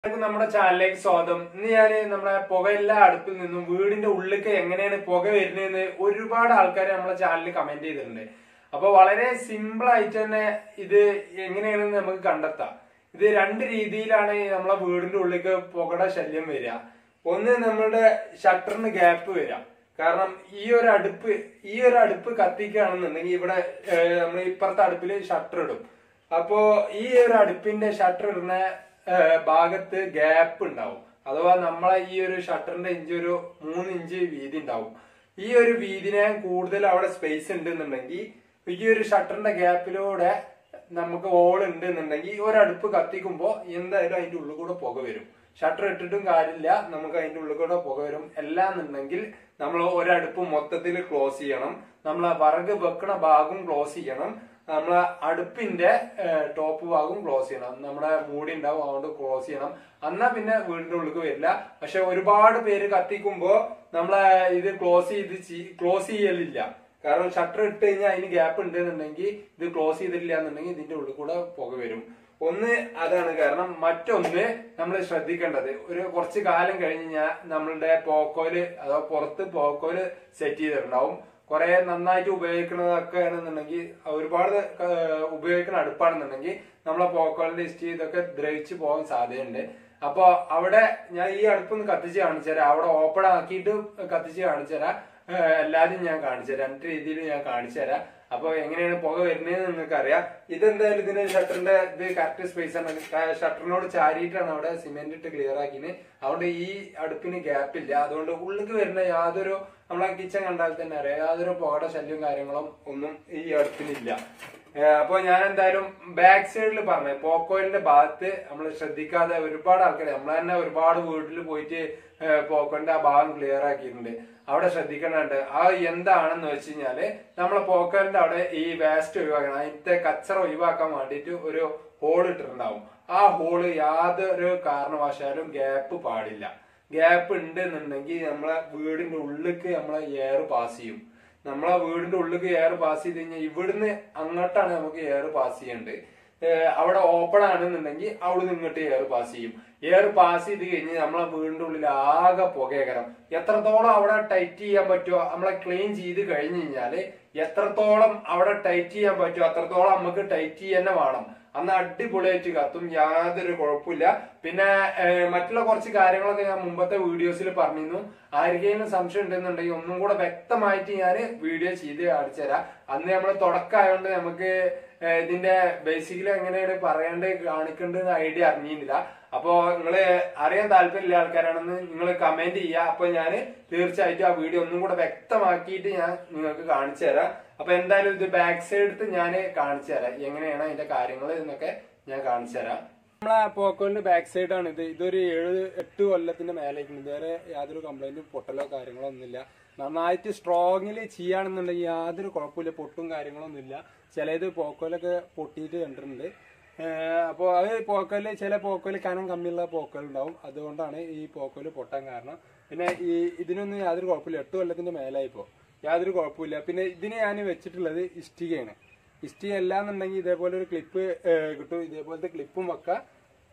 എല്ലാവർക്കും നമ്മുടെ ചാനലിലേക്ക് സ്വാഗതം ഇന്ന് ഞാൻ നമ്മുടെ പുകയില്ല അടുപ്പിൽ നിന്നും വീടിന്റെ ഉള്ളിലേക്ക് എങ്ങനെയാണ് പുക വരുന്നതെന്ന് ഒരുപാട് ആൾക്കാർ നമ്മളെ ചാനലിൽ കമന്റ് ചെയ്തിട്ടുണ്ട് അപ്പൊ വളരെ സിമ്പിൾ ആയിട്ട് തന്നെ ഇത് എങ്ങനെയാണെന്ന് നമുക്ക് കണ്ടെത്താം ഇത് രണ്ട് രീതിയിലാണ് ഈ നമ്മളെ വീടിന്റെ ഉള്ളിലേക്ക് പുകയുടെ ശല്യം വരിക ഒന്ന് നമ്മളുടെ ഷട്ടറിന് ഗ്യാപ്പ് വരാം കാരണം ഈ ഒരു അടുപ്പ് ഈ ഒരു അടുപ്പ് കത്തിക്കുകയാണെന്നുണ്ടെങ്കിൽ ഇവിടെ നമ്മൾ ഇപ്പുറത്തെ അടുപ്പിൽ ഷട്ടർ ഇടും അപ്പോ ഈ ഒരു അടുപ്പിന്റെ ഷട്ടർ ഇടുന്ന ഏഹ്, ഭാഗത്ത് ഗ്യാപ്പ് ഉണ്ടാവും അഥവാ നമ്മളെ ഈ ഒരു ഷട്ടറിന്റെ ഇഞ്ച് ഒരു മൂന്ന് ഇഞ്ച് വീതി ഉണ്ടാവും ഈ ഒരു വീതിനെ കൂടുതൽ അവിടെ സ്പേസ് ഉണ്ടെന്നുണ്ടെങ്കിൽ ഈ ഒരു ഷട്ടറിന്റെ ഗ്യാപ്പിലൂടെ നമുക്ക് ഹോൾ ഉണ്ട് എന്നുണ്ടെങ്കിൽ ഒരു അടുപ്പ് കത്തിക്കുമ്പോ എന്തായാലും അതിന്റെ ഉള്ളിൽ കൂടെ പുക വരും ഷട്ടർ ഇട്ടിട്ടും കാര്യമില്ല നമുക്ക് അതിന്റെ ഉള്ളിൽ കൂടെ പുക വരും എല്ലാന്നുണ്ടെങ്കിൽ നമ്മൾ ഒരടുപ്പ് മൊത്തത്തിൽ ക്ലോസ് ചെയ്യണം നമ്മൾ വറക് വെക്കണ ഭാഗം ക്ലോസ് ചെയ്യണം നമ്മളെ അടുപ്പിന്റെ ടോപ്പ് ഭാഗം ക്ലോസ് ചെയ്യണം നമ്മുടെ മൂടി ഉണ്ടാവും അതുകൊണ്ട് ക്ലോസ് ചെയ്യണം എന്നാ പിന്നെ വീടിന്റെ ഉള്ളിലേക്ക് വരില്ല പക്ഷെ ഒരുപാട് പേര് കത്തിക്കുമ്പോ നമ്മളെ ഇത് ക്ലോസ് ചെയ്ത് ക്ലോസ് ചെയ്യലില്ല കാരണം ഷട്ടർ ഇട്ട് കഴിഞ്ഞാൽ അതിന് ഗ്യാപ്പ് ഉണ്ടെന്നുണ്ടെങ്കിൽ ഇത് ക്ലോസ് ചെയ്തിട്ടില്ല എന്നുണ്ടെങ്കിൽ ഇതിന്റെ ഉള്ളിൽ കൂടെ പുക വരും ഒന്ന് അതാണ് കാരണം മറ്റൊന്ന് നമ്മൾ ശ്രദ്ധിക്കേണ്ടത് ഒരു കുറച്ച് കാലം കഴിഞ്ഞ് കഴിഞ്ഞാൽ നമ്മളുടെ പോക്കോല് അഥവാ പുറത്ത് പോക്കോല് സെറ്റ് ചെയ്തിട്ടുണ്ടാവും കുറെ നന്നായിട്ട് ഉപയോഗിക്കുന്നതൊക്കെ ആണെന്നുണ്ടെങ്കിൽ ഒരുപാട് ക- ഉപയോഗിക്കുന്ന അടുപ്പാണെന്നുണ്ടെങ്കിൽ നമ്മളെ പോക്കോലിന്റെ ഇഷ്ടി ഇതൊക്കെ ദ്രവിച്ചു പോകാൻ സാധ്യതയുണ്ട് അപ്പൊ അവിടെ ഞാൻ ഈ അടുപ്പൊന്ന് കത്തിച്ച് കാണിച്ചു തരാം അവിടെ ഓപ്പൺ ആക്കിയിട്ട് കത്തിച്ച് കാണിച്ചു തരാം ഏഹ് എല്ലാരും ഞാൻ കാണിച്ചു തരാം രണ്ട് രീതിയിൽ ഞാൻ കാണിച്ചു തരാം അപ്പൊ എങ്ങനെയാണ് പുക വരുന്നതെന്ന് നിങ്ങൾക്ക് അറിയാം ഇതെന്തായാലും ഇതിന് ഷട്ടറിന്റെ ഇത് കറക്റ്റ് സ്പേസ് ആണ് ഷട്ടറിനോട് ചാരിയിട്ടാണ് അവിടെ സിമെന്റ് ഇട്ട് ക്ലിയർ ആക്കിന് അതുകൊണ്ട് ഈ അടുപ്പിന് ഗ്യാപ്പ് ഇല്ല അതുകൊണ്ട് ഉള്ളിക്ക് വരുന്ന യാതൊരു നമ്മളെ കിച്ചൺ കണ്ടാൽ തന്നെ അറിയാം യാതൊരു പുകയുടെ ശല്യവും കാര്യങ്ങളും ഒന്നും ഈ അടുപ്പിനില്ല ഏഹ് അപ്പൊ ഞാൻ എന്തായാലും ബാക്ക് സൈഡിൽ പറഞ്ഞു പോക്കോയിലിന്റെ ഭാഗത്ത് നമ്മൾ ശ്രദ്ധിക്കാതെ ഒരുപാട് ആൾക്കാർ നമ്മൾ തന്നെ ഒരുപാട് വീട്ടിൽ പോയിട്ട് ഏഹ് പോക്കോന്റെ ആ ഭാഗം ക്ലിയർ ആക്കിയിട്ടുണ്ട് അവിടെ ശ്രദ്ധിക്കേണ്ടതുണ്ട് ആ എന്താണെന്ന് വെച്ച് കഴിഞ്ഞാല് നമ്മളെ പോക്കോലിന്റെ അവിടെ ഈ വേസ്റ്റ് ഒഴിവാക്കണം അതിന്റെ കച്ചറ ഒഴിവാക്കാൻ വേണ്ടിയിട്ട് ഒരു ഹോൾ ഇട്ടിട്ടുണ്ടാവും ആ ഹോള് യാതൊരു കാരണവശാലും ഗ്യാപ്പ് പാടില്ല ഗ്യാപ്പ് ഉണ്ട് എന്നുണ്ടെങ്കിൽ നമ്മളെ വീടിന്റെ ഉള്ളിലേക്ക് നമ്മളെ എയർ പാസ് ചെയ്യും നമ്മളെ വീടിന്റെ ഉള്ളിലേക്ക് എയർ പാസ് ചെയ്ത് കഴിഞ്ഞാൽ ഇവിടുന്ന് അങ്ങോട്ടാണ് നമുക്ക് എയർ പാസ് ചെയ്യേണ്ടത് ഏഹ് അവിടെ ഓപ്പൺ ആണെന്നുണ്ടെങ്കിൽ അവിടുന്ന് ഇങ്ങോട്ട് എയർ പാസ് ചെയ്യും എയർ പാസ് ചെയ്ത് കഴിഞ്ഞ് നമ്മളെ വീടിന്റെ ഉള്ളിൽ ആകെ പുകയകരം എത്രത്തോളം അവിടെ ടൈറ്റ് ചെയ്യാൻ പറ്റുമോ നമ്മളെ ക്ലീൻ ചെയ്ത് കഴിഞ്ഞ് കഴിഞ്ഞാല് എത്രത്തോളം അവിടെ ടൈറ്റ് ചെയ്യാൻ പറ്റുമോ അത്രത്തോളം നമുക്ക് ടൈറ്റ് തന്നെ വേണം അന്ന് അടിപൊളിയായിട്ട് കത്തും യാതൊരു കുഴപ്പമില്ല പിന്നെ ഏഹ്, മറ്റുള്ള കുറച്ച് കാര്യങ്ങളൊക്കെ ഞാൻ മുമ്പത്തെ വീഡിയോസിൽ പറഞ്ഞിരുന്നു ആർക്കെങ്കിലും സംശയം ഉണ്ടെന്നുണ്ടെങ്കിൽ ഒന്നും കൂടെ വ്യക്തമായിട്ട് ഞാൻ വീഡിയോ ചെയ്ത് കാണിച്ചു തരാം അന്ന് നമ്മൾ തുടക്കമായോണ്ട് നമുക്ക് ഏഹ്, ഇതിന്റെ ബേസിക്കലി എങ്ങനെയാണ് പറയേണ്ടത് കാണിക്കേണ്ടത് ഐഡിയ അറിഞ്ഞിരുന്നില്ല അപ്പോ നിങ്ങള് അറിയാൻ താല്പര്യമില്ല ആൾക്കാരാണെന്ന് നിങ്ങൾ കമന്റ് ചെയ്യുക അപ്പൊ ഞാൻ തീർച്ചയായിട്ടും ആ വീഡിയോ ഒന്നും കൂടെ വ്യക്തമാക്കിയിട്ട് ഞാൻ നിങ്ങൾക്ക് കാണിച്ചു തരാം അപ്പൊ എന്തായാലും ഇത് ബാക്ക് സൈഡ് ഞാൻ കാണിച്ചു തരാം എങ്ങനെയാണ് അതിന്റെ കാര്യങ്ങൾ എന്നൊക്കെ ഞാൻ കാണിച്ചു തരാം നമ്മളെ പോക്കോലിന്റെ ബാക്ക് സൈഡ് ആണ് ഇത് ഇതൊരു ഏഴ് എട്ട് കൊല്ലത്തിന്റെ മേലേക്ക് ഇതുവരെ യാതൊരു കംപ്ലൈന്റും പൊട്ടലോ കാര്യങ്ങളോ ഒന്നുമില്ല നന്നായിട്ട് സ്ട്രോങ്ങിൽ ചെയ്യുകയാണെന്നുണ്ടെങ്കിൽ യാതൊരു കുഴപ്പമില്ല പൊട്ടും കാര്യങ്ങളൊന്നും ഇല്ല ചിലത് പോക്കോലൊക്കെ പൊട്ടിയിട്ട് കണ്ടിട്ടുണ്ട് അപ്പോൾ അത് പോക്കോല് ചില പോക്കോല് കനം കമ്മിയുള്ള പോക്കോൽ ഉണ്ടാവും അതുകൊണ്ടാണ് ഈ പോക്കോല് പൊട്ടാൻ കാരണം പിന്നെ ഈ ഇതിനൊന്നും യാതൊരു കുഴപ്പമില്ല എട്ട് കൊല്ലത്തിന്റെ മേലായിപ്പോ യാതൊരു കുഴപ്പമില്ല പിന്നെ ഇതിന് ഞാൻ വെച്ചിട്ടുള്ളത് ഇഷ്ടികയാണ് ഇഷ്ടിക അല്ലാന്നുണ്ടെങ്കിൽ ഇതേപോലെ ഒരു ക്ലിപ്പ് കിട്ടും ഇതേപോലത്തെ ക്ലിപ്പും വെക്കാം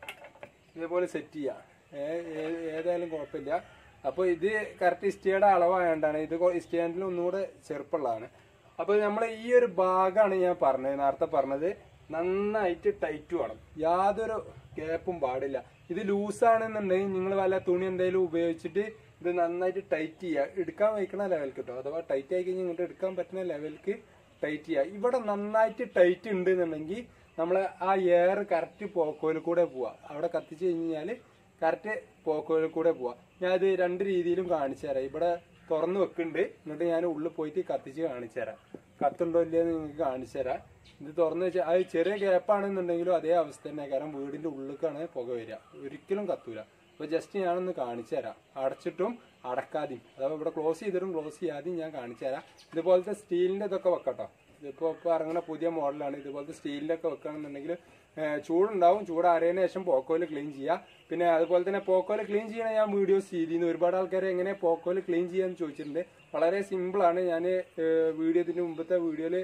ഇതേപോലെ സെറ്റ് ചെയ്യാം ഏ- ഏ- ഏതായാലും കുഴപ്പമില്ല അപ്പോൾ ഇത് കറക്റ്റ് ഇഷ്ടികയുടെ അളവായതുകൊണ്ടാണ് ഇത് ഇഷ്ടികാൻഡിൽ ഒന്നുകൂടെ ചെറുപ്പമുള്ളതാണ് അപ്പോൾ നമ്മൾ ഈ ഒരു ഭാഗമാണ് ഞാൻ പറഞ്ഞത് നേരത്തെ പറഞ്ഞത് നന്നായിട്ട് ടൈറ്റ് വേണം യാതൊരു ഗ്യാപ്പും പാടില്ല ഇത് ലൂസാണെന്നുണ്ടെങ്കിൽ നിങ്ങൾ വല്ല തുണി എന്തെങ്കിലും ഉപയോഗിച്ചിട്ട് ഇത് നന്നായിട്ട് ടൈറ്റ് ചെയ്യുക എടുക്കാൻ വയ്ക്കണ ലെവൽക്ക് കേട്ടോ അഥവാ ടൈറ്റ് ആയി കഴിഞ്ഞാൽ ഇങ്ങോട്ട് എടുക്കാൻ പറ്റുന്ന ലെവൽക്ക് ടൈറ്റ് ചെയ്യുക ഇവിടെ നന്നായിട്ട് ടൈറ്റ് ഉണ്ട് എന്നുണ്ടെങ്കിൽ നമ്മൾ ആ എയർ കറക്റ്റ് പോക്കോയിൽ കൂടെ പോവാ അവിടെ കത്തിച്ച് കഴിഞ്ഞാൽ കറക്റ്റ് പോക്കോയിൽ കൂടെ പോവാ ഞാൻ ഇത് രണ്ട് രീതിയിലും കാണിച്ചു തരാം ഇവിടെ തുറന്നു വെക്കുന്നുണ്ട് എന്നിട്ട് ഞാൻ ഉള്ളിൽ പോയിട്ട് കത്തിച്ച് കാണിച്ചു തരാം കത്തുണ്ടോ ഇല്ലയെന്ന് നിങ്ങൾക്ക് കാണിച്ചു തരാം ഇത് തുറന്നു വെച്ചാൽ അത് ചെറിയ ഗ്യാപ്പാണെന്നുണ്ടെങ്കിലും അതേ അവസ്ഥ തന്നെ കാരണം വീടിന്റെ ഉള്ളിലേക്കാണ് പുക വരിക ഒരിക്കലും കത്തൂല അപ്പൊ ജസ്റ്റ് ഞാനൊന്ന് കാണിച്ചു തരാം അടച്ചിട്ടും അടക്കാതെയും അഥവാ ഇവിടെ ക്ലോസ് ചെയ്തിട്ടും ക്ലോസ് ചെയ്യാതെയും ഞാൻ കാണിച്ചു തരാം ഇതുപോലത്തെ സ്റ്റീലിന്റെ ഇതൊക്കെ വെക്കട്ടോ ഇതിപ്പോ ഇപ്പൊ ഇറങ്ങുന്ന പുതിയ മോഡലാണ് ഇതുപോലത്തെ സ്റ്റീലിന്റെ ഒക്കെ വെക്കുകയാണെന്നുണ്ടെങ്കിൽ ഏഹ്, ചൂടുണ്ടാവും ചൂടാറിയതിനു ശേഷം പോക്കോല് ക്ലീൻ ചെയ്യുക പിന്നെ അതുപോലെ തന്നെ പോക്കോല് ക്ലീൻ ചെയ്യണ ഞാൻ വീഡിയോസ് ചെയ്തിരുന്നു ഒരുപാട് ആൾക്കാർ എങ്ങനെ പോക്കോല് ക്ലീൻ ചെയ്യാന്ന് ചോദിച്ചിട്ടുണ്ട് വളരെ സിമ്പിൾ ആണ് ഞാൻ വീഡിയോ ഇതിന്റെ മുമ്പത്തെ വീഡിയോയില്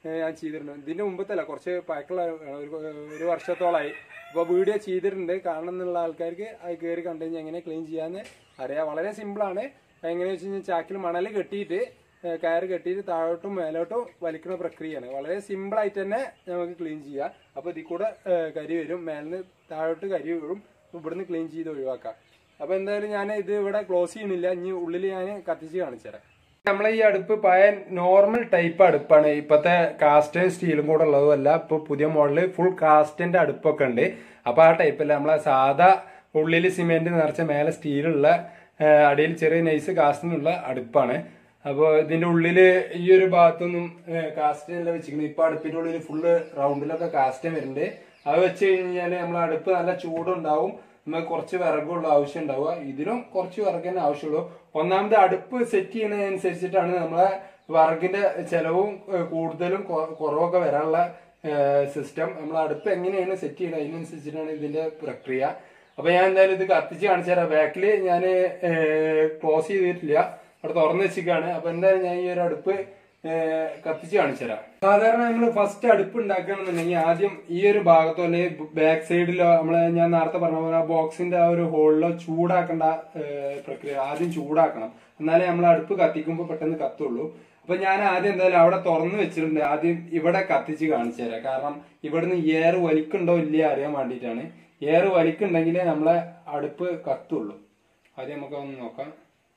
ഏഹ് ഞാൻ ചെയ്തിട്ടുണ്ട് ഇതിന്റെ മുമ്പത്തല്ല കുറച്ച് പഴക്കമുള്ള ഒരു ഒരു വർഷത്തോളമായി അപ്പോൾ വീഡിയോ ചെയ്തിട്ടുണ്ട് കാണണം എന്നുള്ള ആൾക്കാർക്ക് അത് കയറി കണ്ടു കഴിഞ്ഞാൽ എങ്ങനെ ക്ലീൻ ചെയ്യാന്ന് അറിയാം വളരെ സിമ്പിളാണ് എങ്ങനെയാ വെച്ച് കഴിഞ്ഞാൽ ചാക്കിൽ മണൽ കെട്ടിയിട്ട് ഏഹ് കയറ് കെട്ടിയിട്ട് താഴോട്ടും മേലോട്ടും വലിക്കുന്ന പ്രക്രിയയാണ് വളരെ സിമ്പിൾ ആയിട്ട് തന്നെ നമുക്ക് ക്ലീൻ ചെയ്യാം അപ്പോൾ ഇതിൽ കൂടെ ഏഹ് കരി വരും മേലിന് താഴോട്ട് കരി വീഴും ഇവിടുന്ന് ക്ലീൻ ചെയ്ത് ഒഴിവാക്കാം അപ്പോൾ എന്തായാലും ഞാൻ ഇത് ഇവിടെ ക്ലോസ് ചെയ്യണില്ല ഇനി ഉള്ളിൽ ഞാൻ കത്തിച്ച് കാണിച്ചു തരാം നമ്മളെ ഈ അടുപ്പ് പഴയ നോർമൽ ടൈപ്പ് അടുപ്പാണ് ഇപ്പത്തെ കാസ്റ്റ് സ്റ്റീലും കൂടെ ഉള്ളതുമല്ല ഇപ്പൊ പുതിയ മോഡല് ഫുൾ കാസ്റ്റിന്റെ അടുപ്പൊക്കെ ഉണ്ട് അപ്പൊ ആ ടൈപ്പല്ല നമ്മളെ സാധാ ഉള്ളിൽ സിമെന്റ് നിറച്ച മേലെ സ്റ്റീലുള്ള അടിയിൽ ചെറിയ നൈസ് കാസ്റ്റിനുള്ള അടുപ്പാണ് അപ്പോൾ ഇതിന്റെ ഉള്ളില് ഈ ഒരു ഭാഗത്തൊന്നും കാസ്റ്റിനല്ല വെച്ചിരിക്കുന്നത് ഇപ്പൊ അടുപ്പിന്റെ ഉള്ളിൽ ഫുള്ള് റൗണ്ടിലൊക്കെ കാസ്റ്റ് വരുന്നുണ്ട് അത് വെച്ച് കഴിഞ്ഞാല് നമ്മളെ അടുപ്പ് നല്ല ചൂടുണ്ടാവും നമുക്ക് കുറച്ച് വിറകുള്ള ആവശ്യം ഉണ്ടാവുക ഇതിനും കുറച്ച് വിറക് തന്നെ ആവശ്യമുള്ളൂ ഒന്നാമത് അടുപ്പ് സെറ്റ് ചെയ്യുന്നതനുസരിച്ചിട്ടാണ് നമ്മളെ വിറകിന്റെ ചെലവും ഏഹ്, കൂടുതലും കൊ- കുറവൊക്കെ വരാനുള്ള സിസ്റ്റം നമ്മൾ അടുപ്പ് എങ്ങനെയാണ് സെറ്റ് ചെയ്യുന്നത് അതിനനുസരിച്ചിട്ടാണ് ഇതിന്റെ പ്രക്രിയ അപ്പൊ ഞാൻ എന്തായാലും ഇത് കത്തിച്ച് കാണിച്ചു തരാം ബാക്കിൽ ഞാൻ ക്ലോസ് ചെയ്തിട്ടില്ല അവിടെ തുറന്നു വെച്ചിരിക്കുകയാണ് അപ്പൊ എന്തായാലും ഞാൻ ഈ ഒരു അടുപ്പ് ഏഹ്, കത്തിച്ച് കാണിച്ചു തരാം സാധാരണ നമ്മൾ ഫസ്റ്റ് അടുപ്പ് ഉണ്ടാക്കുകയാണെന്നുണ്ടെങ്കിൽ ആദ്യം ഈ ഒരു ഭാഗത്തോ അല്ലെങ്കിൽ ബാക്ക് സൈഡിലോ നമ്മളെ ഞാൻ നേരത്തെ പറഞ്ഞ പോലെ ബോക്സിന്റെ ആ ഒരു ഹോളിലോ ചൂടാക്കേണ്ട ഏഹ്, പ്രക്രിയ ആദ്യം ചൂടാക്കണം എന്നാലേ നമ്മൾ അടുപ്പ് കത്തിക്കുമ്പോൾ പെട്ടെന്ന് കത്തുള്ളൂ അപ്പൊ ഞാൻ ആദ്യം എന്തായാലും അവിടെ തുറന്നു വെച്ചിട്ടുണ്ട് ആദ്യം ഇവിടെ കത്തിച്ച് കാണിച്ചു തരാം കാരണം ഇവിടുന്ന് എയർ വലിക്കുണ്ടോ ഇല്ല അറിയാൻ വേണ്ടിയിട്ടാണ് എയർ വലിക്കുണ്ടെങ്കിലേ നമ്മളെ അടുപ്പ് കത്തുള്ളൂ ആദ്യം നമുക്ക് ഒന്ന് നോക്കാം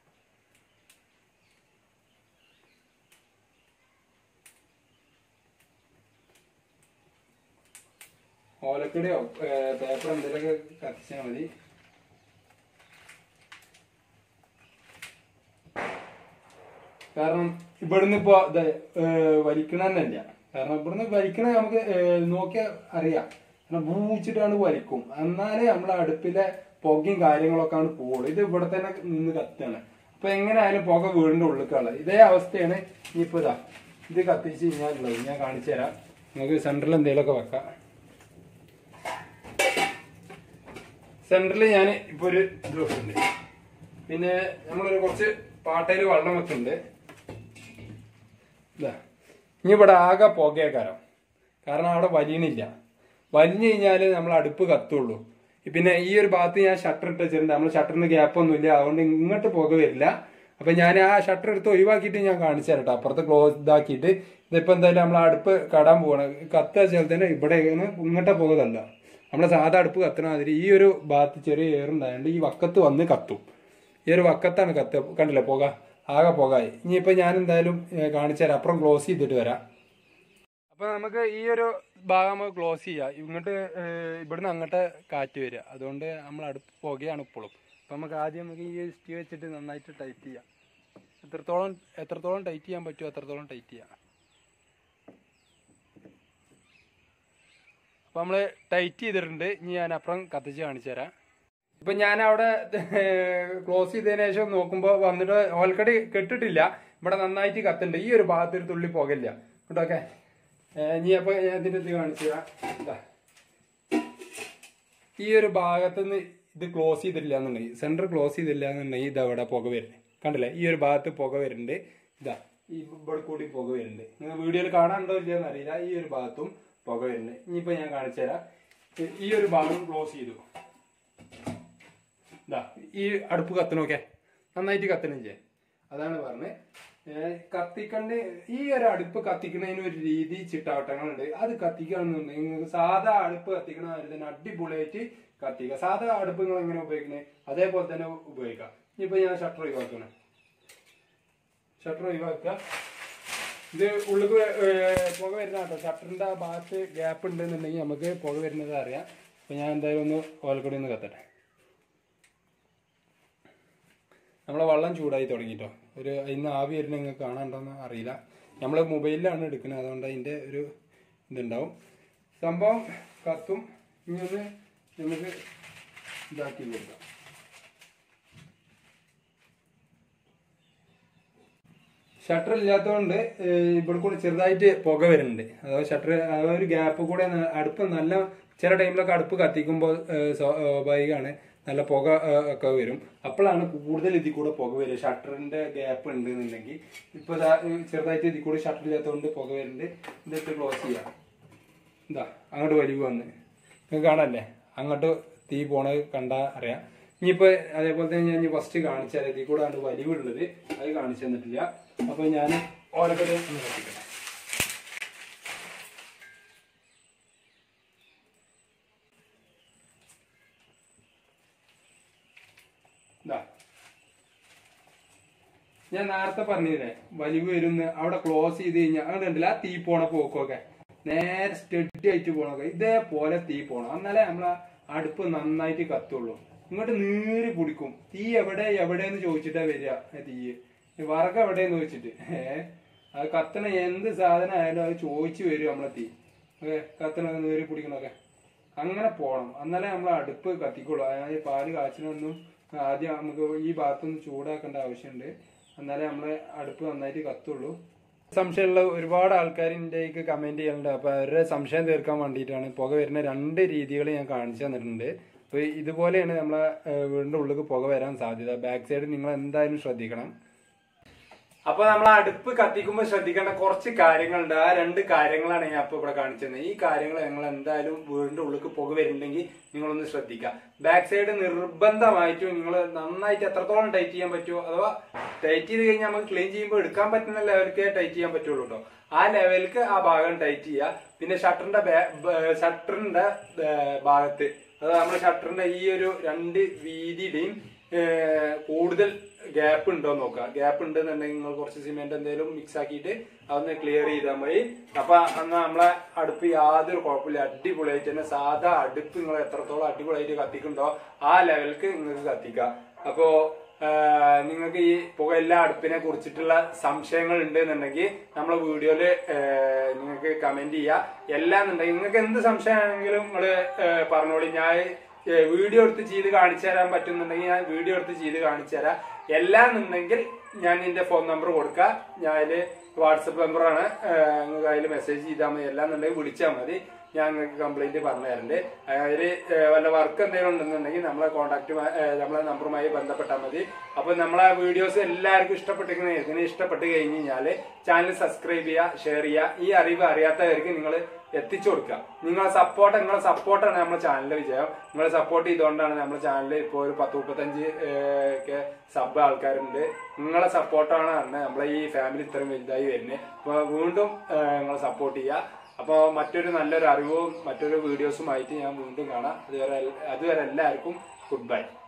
ഓലക്കടയോ പേപ്പർ എന്തെങ്കിലുമൊക്കെ കത്തിച്ചാൽ മതി കാരണം ഇവിടുന്ന് ഇപ്പൊ ഇത്, ഏഹ്, വലിക്കണ തന്നെയല്ല കാരണം ഇവിടുന്ന് വലിക്കണ നമുക്ക് ഏഹ്, നോക്കിയാൽ അറിയാം കാരണം ഭൂച്ചിട്ടാണ് വലിക്കും എന്നാലേ നമ്മളെ അടുപ്പിലെ പുകയും കാര്യങ്ങളൊക്കെ ആണ് പോകുള്ളൂ ഇത് ഇവിടെ തന്നെ നിന്ന് കത്താണ് അപ്പൊ എങ്ങനെയായാലും പുക വീടിന്റെ ഉള്ളിലേക്കാണ് ഇതേ അവസ്ഥയാണ് ഇനിയിപ്പോ ഇതാ ഇത് കത്തിച്ച് കഴിഞ്ഞാലുള്ളത് ഞാൻ കാണിച്ചു തരാം നമുക്ക് സെന്ററിൽ എന്തെങ്കിലുമൊക്കെ വെക്കാം സെന്ററിൽ ഞാൻ ഇപ്പൊ ഒരു ഇത് വെക്കുന്നുണ്ട് പിന്നെ നമ്മളൊരു കുറച്ച് പാട്ടയിൽ വെള്ളം വെക്കുന്നുണ്ട് ഇതാ ഇനി ഇവിടെ ആകെ പുകയേക്കാരം കാരണം അവിടെ വലിയണില്ല വലിഞ്ഞു കഴിഞ്ഞാൽ നമ്മൾ അടുപ്പ് കത്തുള്ളൂ പിന്നെ ഈ ഒരു ഭാഗത്ത് ഞാൻ ഷട്ടർ ഇട്ട് വെച്ചിട്ടുണ്ട് നമ്മൾ ഷട്ടറിന് ഗ്യാപ്പ് ഒന്നുമില്ല അതുകൊണ്ട് ഇങ്ങോട്ട് പുക വരില്ല അപ്പൊ ഞാൻ ആ ഷട്ടർ എടുത്ത് ഒഴിവാക്കിയിട്ട് ഞാൻ കാണിച്ചു തരട്ടോ അപ്പുറത്ത് ക്ലോസ് ഇതാക്കിയിട്ട് ഇതിപ്പോ എന്തായാലും നമ്മൾ അടുപ്പ് കടാൻ പോവാണ് കത്ത വെച്ചാൽ തന്നെ ഇവിടെ ഇങ്ങോട്ടെ പുക തല്ല നമ്മളെ സാധാ അടുപ്പ് കത്തണ മാതിരി ഈ ഒരു ഭാഗത്ത് ചെറിയ ഏറുണ്ടായതുകൊണ്ട് ഈ വക്കത്ത് വന്ന് കത്തും ഈ ഒരു വക്കത്താണ് കത്ത് കണ്ടില്ലേ പുക ആകെ പുകയായി ഇനിയിപ്പോ ഞാൻ എന്തായാലും ഏഹ്, കാണിച്ചു തരാം അപ്പുറം ക്ലോസ് ചെയ്തിട്ട് വരാം അപ്പൊ നമുക്ക് ഈ ഒരു ഭാഗം നമുക്ക് ക്ലോസ് ചെയ്യാം ഇങ്ങോട്ട് ഏഹ്, ഇവിടുന്ന് അങ്ങോട്ട് കാറ്റ് വരിക അതുകൊണ്ട് നമ്മൾ അടുപ്പ് പുകയാണ് ഇപ്പോഴും അപ്പൊ നമുക്ക് ആദ്യം നമുക്ക് ഈ സ്റ്റീ വെച്ചിട്ട് നന്നായിട്ട് ടൈറ്റ് ചെയ്യാം എത്രത്തോളം എത്രത്തോളം ടൈറ്റ് ചെയ്യാൻ പറ്റുമോ അത്രത്തോളം ടൈറ്റ് ചെയ്യാം അപ്പൊ നമ്മള് ടൈറ്റ് ചെയ്തിട്ടുണ്ട് ഇനി ഞാൻ അപ്പുറം കത്തിച്ച് കാണിച്ചു തരാം ഇപ്പൊ ഞാൻ അവിടെ ക്ലോസ് ചെയ്തതിനു ശേഷം നോക്കുമ്പോ വന്നിട്ട് ഓൾറെഡി കെട്ടിട്ടില്ല ഇവിടെ നന്നായിട്ട് കത്തുണ്ട് ഈ ഒരു ഭാഗത്ത് ഒരു തുള്ളി പോകില്ല കേട്ടോക്കെ ഇനി അപ്പൊ ഞാൻ ഇതിന്റെ ഇത് കാണിച്ചു തരാം ഇതാ. ഈ ഒരു ഭാഗത്തുനിന്ന് ഇത് ക്ലോസ് ചെയ്തിട്ടില്ല എന്നുണ്ടെങ്കിൽ സെന്റർ ക്ലോസ് ചെയ്തില്ല എന്നുണ്ടെങ്കിൽ ഇതാ ഇവിടെ പുക വരുന്നത് കണ്ടില്ലേ ഈ ഒരു ഭാഗത്ത് പുക വരുന്നുണ്ട് ഇതാ ഈ ഇവിടെ കൂടി പുക വരുന്നുണ്ട് നിങ്ങൾ വീഡിയോയിൽ കാണാനുണ്ടോ ഇല്ലയെന്ന് അറിയില്ല ഈ ഒരു ഭാഗത്തും പുക വരുന്നുണ്ട് ഇനിയിപ്പോ ഞാൻ കാണിച്ചു തരാം ഈ- ഈ ഒരു ഭാഗം ക്ലോസ് ചെയ്തു ഇതാ ഈ അടുപ്പ് കത്തണോക്കെ നന്നായിട്ട് കത്തണില്ലേ അതാണ് പറഞ്ഞത് കത്തിക്കണ്ട് ഈ ഒരു അടുപ്പ് കത്തിക്കണതിന് ഒരു രീതി ചിട്ടാവട്ടങ്ങളുണ്ട് അത് കത്തിക്കുകയാണെന്നുണ്ടെങ്കിൽ നിങ്ങൾക്ക് സാധാ അടുപ്പ് കത്തിക്കണ മാതിരി തന്നെ അടിപൊളിയായിട്ട് കത്തിക്കുക സാധാ അടുപ്പ് നിങ്ങൾ എങ്ങനെ ഉപയോഗിക്കണേ അതേപോലെ തന്നെ ഉപയോഗിക്കാം ഇനിയിപ്പോ ഞാൻ ഷട്ടർ ഒഴിവാക്കണം ഷട്ടർ ഒഴിവാക്കുക ഇത് ഉള്ളിൽ പുക വരുന്ന കേട്ടോ ഷട്ടറിന്റെ ആ ഭാഗത്ത് ഗ്യാപ്പ് ഉണ്ടെന്നുണ്ടെങ്കിൽ നമുക്ക് പുക വരുന്നത് അറിയാം അപ്പൊ ഞാൻ എന്തായാലും ഒന്ന് ഓലക്കൊടി ഒന്ന് കത്തട്ടെ നമ്മളെ വെള്ളം ചൂടായി തുടങ്ങിട്ടോ ഒരു ഇന്ന് ആവി വരുന്ന നിങ്ങൾക്ക് കാണാനുണ്ടോന്ന് അറിയില്ല നമ്മൾ മൊബൈലിലാണ് എടുക്കുന്നത് അതുകൊണ്ട് അതിൻ്റെ ഒരു ഇതുണ്ടാവും സംഭവം കത്തും ഇനി ഒന്ന് നമുക്ക് ഇതാക്കി കൊടുക്കാം ഷട്ടർ ഇല്ലാത്തതുകൊണ്ട് ഏഹ്, ഇവിടെ കൂടെ ചെറുതായിട്ട് പുക വരുന്നുണ്ട് അഥവാ ഷട്ടർ ആ ഒരു ഗ്യാപ്പ് കൂടെ ന- അടുപ്പ് നല്ല ചില ടൈമിലൊക്കെ അടുപ്പ് കത്തിക്കുമ്പോൾ ഏഹ്, സ്വാ- സ്വാഭാവികമാണ് നല്ല പുക ആ, ഒക്കെ വരും അപ്പോഴാണ് കൂടുതൽ ഇതിൽ കൂടെ പുക വരിക ഷട്ടറിന്റെ ഗ്യാപ്പ് ഉണ്ട് എന്നുണ്ടെങ്കിൽ ഇപ്പൊ ദാ, ഉം, ചെറുതായിട്ട് ഇതിൽ കൂടെ ഷട്ടർ ഇല്ലാത്തതുകൊണ്ട് പുക വരുന്നുണ്ട് എന്നിട്ട് ക്ലോസ് ചെയ്യാം എന്താ അങ്ങോട്ട് വലിവ് വന്ന് നിങ്ങൾക്ക് കാണാല്ലേ അങ്ങോട്ട് തീ പോണത് കണ്ടാ അറിയാം ഇനിയിപ്പോ അതേപോലെ തന്നെ ഞാൻ ഫസ്റ്റ് കാണിച്ചാൽ ഇതിൽ കൂടെ ആണ് വലിവുള്ളത് അത് കാണിച്ചു തന്നിട്ടില്ല അപ്പൊ ഞാൻ ഓരോരുത്തരെ ഒന്ന് കത്തിക്കട്ടെ ഇതാ ഞാൻ നേരത്തെ പറഞ്ഞില്ലേ വലിവ് വരുന്ന അവിടെ ക്ലോസ് ചെയ്ത് കഴിഞ്ഞാൽ അങ്ങനെ ഉണ്ടല്ലോ ആ തീ പോണ പോക്കൊക്കെ നേരെ സ്റ്റഡി ആയിട്ട് പോണൊക്കെ ഇതേപോലെ തീ പോണം എന്നാലേ നമ്മളെ അടുപ്പ് നന്നായിട്ട് കത്തുള്ളൂ ഇങ്ങോട്ട് നീറി പിടിക്കും തീ എവിടെ എവിടെയെന്ന് ചോദിച്ചിട്ടാ വരിക ആ തീ വറക എവിടെയെന്ന് ചോദിച്ചിട്ട് ഏഹ് അത് കത്തണ എന്ത് സാധനം ആയാലും അത് ചോദിച്ചു വരും നമ്മളെ തീ ഓക്കെ കത്തണ നീറി പിടിക്കണൊക്കെ അങ്ങനെ പോണം എന്നാലേ നമ്മളെ അടുപ്പ് കത്തിക്കുള്ളൂ അതായത് പാല് കാച്ചിനൊന്നും ആദ്യം നമുക്ക് ഈ ഭാഗത്തൊന്ന് ചൂടാക്കേണ്ട ആവശ്യമുണ്ട് എന്നാലേ നമ്മളെ അടുപ്പ് നന്നായിട്ട് കത്തുള്ളൂ സംശയമുള്ള ഒരുപാട് ആൾക്കാർ ഇതിൻ്റെക്ക് കമന്റ് ചെയ്യാറുണ്ട് അപ്പൊ അവരുടെ സംശയം തീർക്കാൻ വേണ്ടിയിട്ടാണ് പുക വരുന്ന രണ്ട് രീതികൾ ഞാൻ കാണിച്ചു തന്നിട്ടുണ്ട് അപ്പൊ ഇതുപോലെയാണ് നമ്മളെ ഏഹ്, വീടിന്റെ ഉള്ളിൽ പുക വരാൻ സാധ്യത ബാക്ക് സൈഡ് നിങ്ങൾ എന്തായാലും ശ്രദ്ധിക്കണം അപ്പൊ നമ്മൾ അടുപ്പ് കത്തിക്കുമ്പോൾ ശ്രദ്ധിക്കേണ്ട കുറച്ച് കാര്യങ്ങളുണ്ട് ആ രണ്ട് കാര്യങ്ങളാണ് ഞാൻ ഇപ്പൊ ഇവിടെ കാണിച്ചത് ഈ കാര്യങ്ങൾ നിങ്ങൾ എന്തായാലും വീടിന്റെ ഉള്ളിൽ പുക വരുന്നുണ്ടെങ്കിൽ നിങ്ങളൊന്ന് ശ്രദ്ധിക്കുക ബാക്ക് സൈഡ് നിർബന്ധമായിട്ടും നിങ്ങൾ നന്നായിട്ട് എത്രത്തോളം ടൈറ്റ് ചെയ്യാൻ പറ്റുമോ അഥവാ ടൈറ്റ് ചെയ്ത് കഴിഞ്ഞാൽ നമുക്ക് ക്ലീൻ ചെയ്യുമ്പോൾ എടുക്കാൻ പറ്റുന്ന ലെവലിക്ക് ടൈറ്റ് ചെയ്യാൻ പറ്റുള്ളൂ കേട്ടോ ആ ലെവലിക്ക് ആ ഭാഗം ടൈറ്റ് ചെയ്യുക പിന്നെ ഷട്ടറിന്റെ ഷട്ടറിന്റെ ഭാഗത്ത് അത് നമ്മുടെ ഷട്ടറിന്റെ ഈ ഒരു രണ്ട് വീതിയുടെയും ഏഹ്, കൂടുതൽ ഗ്യാപ്പ് ഉണ്ടോ നോക്കുക ഗ്യാപ്പ് ഉണ്ടെന്നുണ്ടെങ്കിൽ നിങ്ങൾ കുറച്ച് സിമെന്റ് എന്തെങ്കിലും മിക്സ് ആക്കിയിട്ട് അതൊന്ന് ക്ലിയർ ചെയ്താൽ മതി അപ്പൊ അന്ന് നമ്മളെ അടുപ്പ് യാതൊരു കുഴപ്പമില്ല അടിപൊളിയായിട്ട് തന്നെ സാധാ അടുപ്പ് നിങ്ങൾ എത്രത്തോളം അടിപൊളിയായിട്ട് കത്തിക്കുന്നുണ്ടോ ആ ലെവലിക്ക് നിങ്ങൾക്ക് കത്തിക്കാം അപ്പോ ആഹ് നിങ്ങൾക്ക് ഈ പുകയില്ല അടുപ്പിനെ കുറിച്ചിട്ടുള്ള സംശയങ്ങൾ ഉണ്ടെന്നുണ്ടെങ്കിൽ നമ്മളെ വീഡിയോയില് ആഹ് നിങ്ങൾക്ക് കമന്റ് ചെയ്യാം എല്ലാന്നുണ്ടെങ്കിൽ നിങ്ങൾക്ക് എന്ത് സംശയമാണെങ്കിലും നിങ്ങൾ പറഞ്ഞോളി ഞാൻ ഏഹ് വീഡിയോ എടുത്ത് ചെയ്ത് കാണിച്ചു തരാൻ പറ്റുന്നുണ്ടെങ്കിൽ ഞാൻ വീഡിയോ എടുത്ത് ചെയ്ത് കാണിച്ചു തരാം എല്ലാന്നുണ്ടെങ്കിൽ ഞാൻ നിന്റെ ഫോൺ നമ്പർ കൊടുക്കാം ഞാൻ അതില് വാട്സപ്പ് നമ്പറാണ് നിങ്ങൾക്ക് അതിൽ മെസ്സേജ് ചെയ്താൽ മതി എല്ലാന്നുണ്ടെങ്കിൽ വിളിച്ചാൽ മതി ഞാൻ നിങ്ങൾക്ക് കംപ്ലൈന്റ് പറഞ്ഞു തരണ്ട് അതിൽ വല്ല വർക്ക് എന്തെങ്കിലും ഉണ്ടെന്നുണ്ടെങ്കിൽ നമ്മളെ കോൺടാക്ട് നമ്മളെ നമ്പറുമായി ബന്ധപ്പെട്ടാൽ മതി അപ്പൊ നമ്മളെ വീഡിയോസ് എല്ലാവർക്കും ഇഷ്ടപ്പെട്ടിരിക്കുന്ന ഇതിന് ഇഷ്ടപ്പെട്ട് കഴിഞ്ഞ് കഴിഞ്ഞാല് ചാനൽ സബ്സ്ക്രൈബ് ചെയ്യുക ഷെയർ ചെയ്യുക ഈ അറിവ് അറിയാത്തവർക്ക് നിങ്ങൾ എത്തിച്ചു കൊടുക്കുക നിങ്ങളെ സപ്പോർട്ട് നിങ്ങളെ സപ്പോർട്ടാണ് നമ്മുടെ ചാനലിന്റെ വിജയം നിങ്ങളെ സപ്പോർട്ട് ചെയ്തുകൊണ്ടാണ് നമ്മുടെ ചാനൽ ഇപ്പോൾ ഒരു പത്ത് മുപ്പത്തഞ്ച് ഏഹ്, ഒക്കെ സബ് ആൾക്കാരുണ്ട് നിങ്ങളെ സപ്പോർട്ടാണ് നമ്മളെ ഈ ഫാമിലി ഇത്രയും വലുതായി വരുന്നത് അപ്പോൾ വീണ്ടും ഏഹ്, നിങ്ങളെ സപ്പോർട്ട് ചെയ്യുക അപ്പോൾ മറ്റൊരു നല്ലൊരു അറിവും മറ്റൊരു വീഡിയോസുമായിട്ട് ഞാൻ വീണ്ടും കാണാം അതുവരെ അതുവരെ എല്ലാവർക്കും ഗുഡ് ബൈ